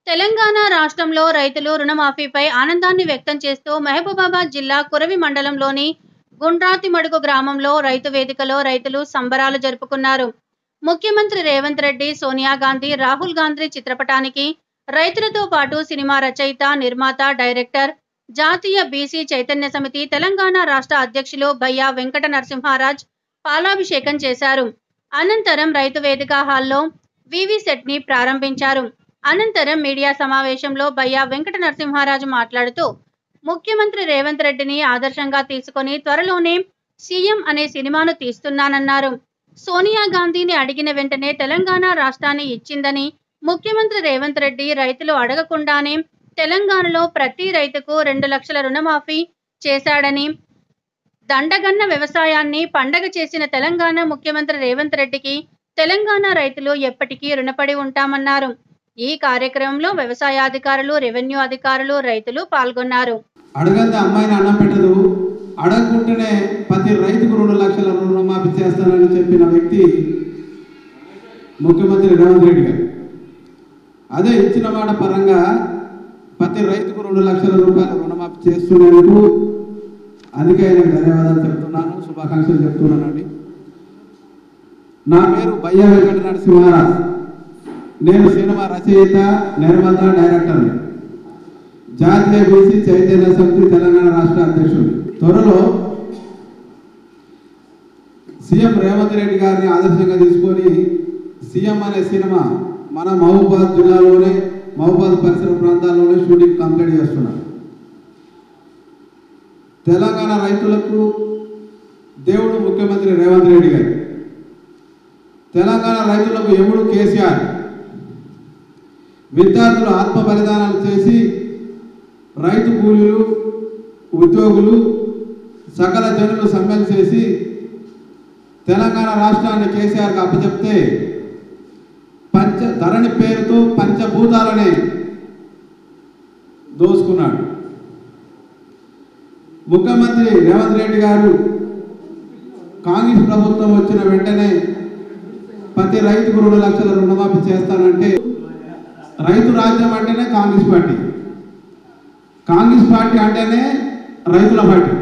తెలంగాణ రాష్ట్రంలో రైతులు రుణమాఫీపై ఆనందాన్ని వ్యక్తం చేస్తూ మహబూబాబాద్ జిల్లా కురవి మండలంలోని గుండ్రాతిమడుగు గ్రామంలో రైతు వేదికలో రైతులు సంబరాలు జరుపుకున్నారు ముఖ్యమంత్రి రేవంత్ రెడ్డి సోనియా గాంధీ రాహుల్ గాంధీ చిత్రపటానికి రైతులతో పాటు సినిమా రచయిత నిర్మాత డైరెక్టర్ జాతీయ బీసీ చైతన్య సమితి తెలంగాణ రాష్ట్ర అధ్యక్షులు భయ్యా వెంకట నరసింహారాజ్ పాలాభిషేకం చేశారు అనంతరం రైతు వేదిక హాల్లో వివి సెట్ ని ప్రారంభించారు అనంతరం మీడియా సమావేశంలో బయ్యా వెంకట నరసింహారాజు మాట్లాడుతూ ముఖ్యమంత్రి రేవంత్ రెడ్డిని ఆదర్శంగా తీసుకొని త్వరలోనే సీఎం అనే సినిమాను తీస్తున్నానన్నారు సోనియా గాంధీని అడిగిన వెంటనే తెలంగాణ రాష్ట్రాన్ని ఇచ్చిందని ముఖ్యమంత్రి రేవంత్ రెడ్డి రైతులు అడగకుండానే తెలంగాణలో ప్రతి రైతుకు రెండు లక్షల రుణమాఫీ చేశాడని దండగన్న వ్యవసాయాన్ని పండగ చేసిన తెలంగాణ ముఖ్యమంత్రి రేవంత్ రెడ్డికి తెలంగాణ రైతులు ఎప్పటికీ రుణపడి ఉంటామన్నారు ఈ కార్యక్రమంలో వ్యవసాయాధికారులు రెవెన్యూ అధికారులు రైతులు పాల్గొన్నారు అడగంది అమ్మాయిని అన్నం పెట్టదు అడగకుంటేనే ప్రతి రైతుకు రెండు లక్షల రుణమాఫీ చేస్తానని చెప్పిన వ్యక్తి ముఖ్యమంత్రి రేవంత్ రెడ్డి గారు అదే ఇచ్చిన మాట పరంగా ప్రతి రైతుకు రెండు లక్షల రూపాయల రుణమాఫీ చేస్తున్నందుకు అందుకే ఆయనకు ధన్యవాదాలు చెప్తున్నాను శుభాకాంక్షలు చెప్తున్నానండి నా పేరు బయ్య వెంకట నరసింహారావు నేను సినిమా రచయిత నిర్మాత డైరెక్టర్ని జాతీయ బీసీ చైతన్య సమితి తెలంగాణ రాష్ట్ర అధ్యక్షుడు త్వరలో సీఎం రేవంత్ రెడ్డి గారిని ఆదర్శంగా తీసుకొని సీఎం అనే సినిమా మన మహబూబాద్ జిల్లాలోనే మహబూబాద్ పరిసర ప్రాంతాల్లోనే షూటింగ్ కంప్లీట్ చేస్తున్నారు తెలంగాణ రైతులకు దేవుడు ముఖ్యమంత్రి రేవంత్ రెడ్డి గారు తెలంగాణ రైతులకు ఎముడు కేసీఆర్ విద్యార్థులు ఆత్మ బలిదానాలు చేసి రైతు కూలీలు ఉద్యోగులు సకల జనులు సమ్మెలు చేసి తెలంగాణ రాష్ట్రాన్ని కేసీఆర్కి అప్పచెప్తే పంచ ధరణి పేరుతో పంచభూతాలని దోసుకున్నాడు ముఖ్యమంత్రి రేవంత్ రెడ్డి గారు కాంగ్రెస్ ప్రభుత్వం వచ్చిన వెంటనే ప్రతి రైతుకు రెండు లక్షల రుణమాఫీ చేస్తానంటే రైతు రాజ్యం అంటేనే కాంగ్రెస్ పార్టీ కాంగ్రెస్ పార్టీ అంటేనే రైతుల పార్టీ